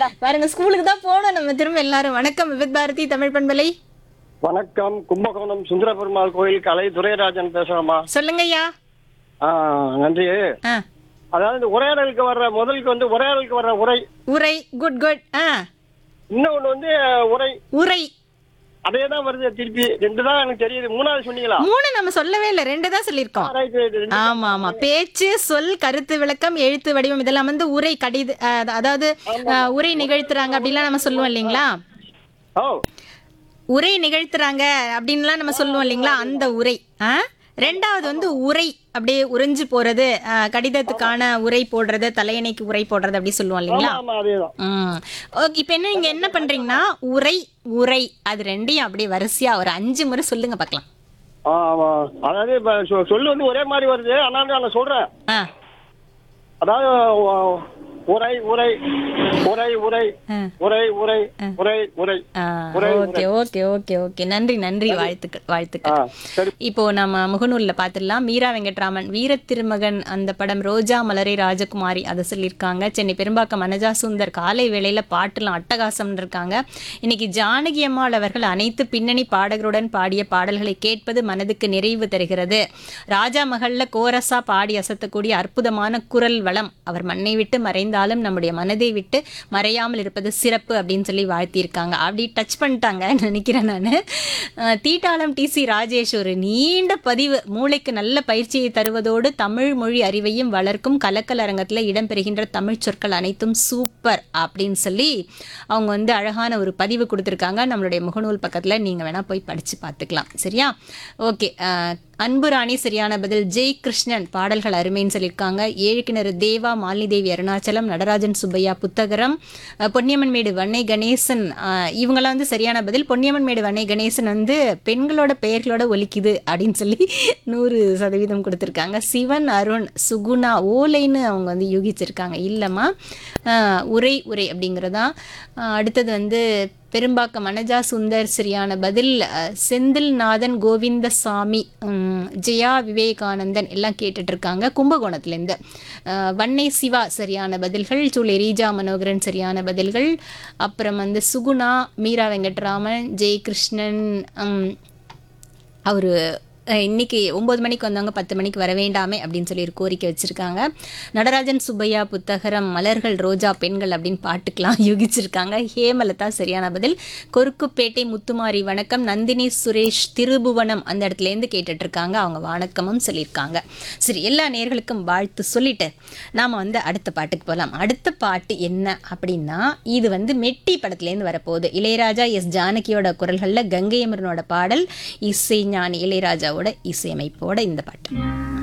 அடடா பாருங்க ஸ்கூலுக்கு தான் போனோம் நம்ம திரும்ப எல்லாரும் வணக்கம் விவித் பாரதி தமிழ் பண்பலை வணக்கம் கும்பகோணம் சுந்தர பெருமாள் கோயில் கலை துரைராஜன் பேசுறேம்மா சொல்லுங்க ஐயா ஆ, நன்றி ஆ அதாவது இந்த உரையாடலுக்கு வர்ற முதலுக்கு வந்து உரையாடலுக்கு வர்ற உரை உரை குட் குட் ஆ இன்னொன்னு வந்து உரை உரை அதே தான் வருது திருப்பி ரெண்டு தான் எனக்கு தெரியுது மூணாவது சொன்னீங்களா மூணு நம்ம சொல்லவே இல்லை ரெண்டு தான் சொல்லியிருக்கோம் ரைட் ரைட் ரெண்டு ஆமா ஆமா பேச்சு சொல் கருத்து விளக்கம் எழுத்து வடிவம் இதெல்லாம் வந்து உரை கடிது அஹ், அதாவது அஹ், உரை நிகழ்த்துறாங்க அப்படின்லாம் நம்ம சொல்லுவோம் இல்லைங்களா ஓ உரை நிகழ்த்துறாங்க அப்படின்லாம் நம்ம சொல்லுவோம் இல்லைங்களா அந்த உரை ஆ ரெண்டாவது வந்து உரை அப்படியே உறைஞ்சு போறது அஹ், கடிதத்துக்கான உரை போடுறது தலையணைக்கு உரை போடுறது அப்படி சொல்லுவோம் இல்லைங்களா ஆமா அதே தான் ம் ஓகே இப்போ என்ன நீங்க என்ன பண்றீங்கன்னா உரை உரை அது ரெண்டையும் அப்படியே வரிசையா ஒரு அஞ்சு முறை சொல்லுங்க பார்க்கலாம் ஆமா அதாவது இப்ப சொ- சொல்லு வந்து ஒரே மாதிரி வருது ஆனா நான் சொல்றேன் ஆ அதாவது உ- உரை உரை உரை உரை ஆ. உரை உரை உரை உரை ஆ, உரை, ஓகே ஓகே ஓகே ஓகே நன்றி நன்றி வாழ்த்துக்கள் ஆ வாழ்த்துக்கள் சரி இப்போ நம்ம முகநூல்ல பார்த்துடலாம் மீரா வெங்கட்ராமன் வீர திருமகன் அந்த படம் ரோஜா மலரை ராஜகுமாரி அதை சொல்லியிருக்காங்க சென்னை பெரும்பாக்கம் மனஜா சுந்தர் காலை வேளையில பாட்டுலாம் அட்டகாசம் இருக்காங்க இன்னைக்கு ஜானகி அம்மாள் அவர்கள் அனைத்து பின்னணி பாடகருடன் பாடிய பாடல்களை கேட்பது மனதுக்கு நிறைவு தருகிறது ராஜா மகள்ல கோரஸா பாடி அசத்தக்கூடிய அற்புதமான குரல் வளம் அவர் மண்ணை விட்டு மறைந்தாலும் நம்முடைய மனதை விட்டு மறையாமல் இருப்பது சிறப்பு அப்படின்னு சொல்லி வாழ்த்தியிருக்காங்க அப்படி டச் பண்ணிட்டாங்க நினைக்கிறேன் நான் தீட்டாளம் டிசி ராஜேஷ் ஒரு நீண்ட பதிவு மூளைக்கு நல்ல பயிற்சியை தருவதோடு தமிழ் மொழி அறிவையும் வளர்க்கும் கலக்கல் அரங்கத்தில் இடம்பெறுகின்ற தமிழ் சொற்கள் அனைத்தும் சூப்பர் அப்படின்னு சொல்லி அவங்க வந்து அழகான ஒரு பதிவு கொடுத்துருக்காங்க நம்மளுடைய முகநூல் பக்கத்தில் நீங்கள் வேணால் போய் படித்து பார்த்துக்கலாம் சரியா ஓகே அன்பு ராணி சரியான பதில் ஜெய் கிருஷ்ணன் பாடல்கள் அருமைன்னு சொல்லியிருக்காங்க ஏழு கிணறு தேவா மாலினி தேவி அருணாச்சலம் நடராஜன் சுப்பையா புத்தகரம் அஹ், பொன்னியம்மன் மேடு வன்னை கணேசன் அஹ், இவங்கெல்லாம் வந்து சரியான பதில் பொன்னியம்மன் மேடு வன்னை கணேசன் வந்து பெண்களோட பெயர்களோட ஒலிக்குது அப்படின்னு சொல்லி நூறு சதவீதம் கொடுத்துருக்காங்க சிவன் அருண் சுகுணா ஓலைன்னு அவங்க வந்து யூகிச்சிருக்காங்க இல்லைம்மா அஹ், உரை உரை அப்படிங்கிறதா அஹ், அடுத்தது வந்து பெரும்பாக்கம் மனஜா சுந்தர் சரியான பதில் அஹ், செந்தில்நாதன் கோவிந்தசாமி உம், ஜெயா விவேகானந்தன் எல்லாம் கேட்டுட்டு இருக்காங்க கும்பகோணத்துலேருந்து அஹ், வன்னை சிவா சரியான பதில்கள் சூளை ரீஜா மனோகரன் சரியான பதில்கள் அப்புறம் வந்து சுகுணா மீரா வெங்கட்ராமன் ஜெயகிருஷ்ணன் உம், அவரு அஹ், இன்னைக்கு ஒம்பது மணிக்கு வந்தவங்க பத்து மணிக்கு வர வேண்டாமே அப்படின்னு சொல்லி ஒரு கோரிக்கை வச்சிருக்காங்க நடராஜன் சுப்பையா புத்தகரம் மலர்கள் ரோஜா பெண்கள் அப்படின்னு பாட்டுக்கெல்லாம் யூகிச்சிருக்காங்க ஹேமலதா சரியான பதில் கொருக்குப்பேட்டை முத்துமாரி வணக்கம் நந்தினி சுரேஷ் திருபுவனம் அந்த இடத்துலேருந்து கேட்டுட்டு இருக்காங்க அவங்க வணக்கமும் சொல்லியிருக்காங்க சரி எல்லா நேர்களுக்கும் வாழ்த்து சொல்லிட்டு நாம வந்து அடுத்த பாட்டுக்கு போகலாம் அடுத்த பாட்டு என்ன அப்படின்னா இது வந்து மெட்டி படத்துலேருந்து வரப்போகுது இளையராஜா எஸ் ஜானகியோட குரல்களில் கங்கை அமரனோட பாடல் இசை ஞானி இளையராஜாவோட இசையமைப்போட இந்த பாட்டு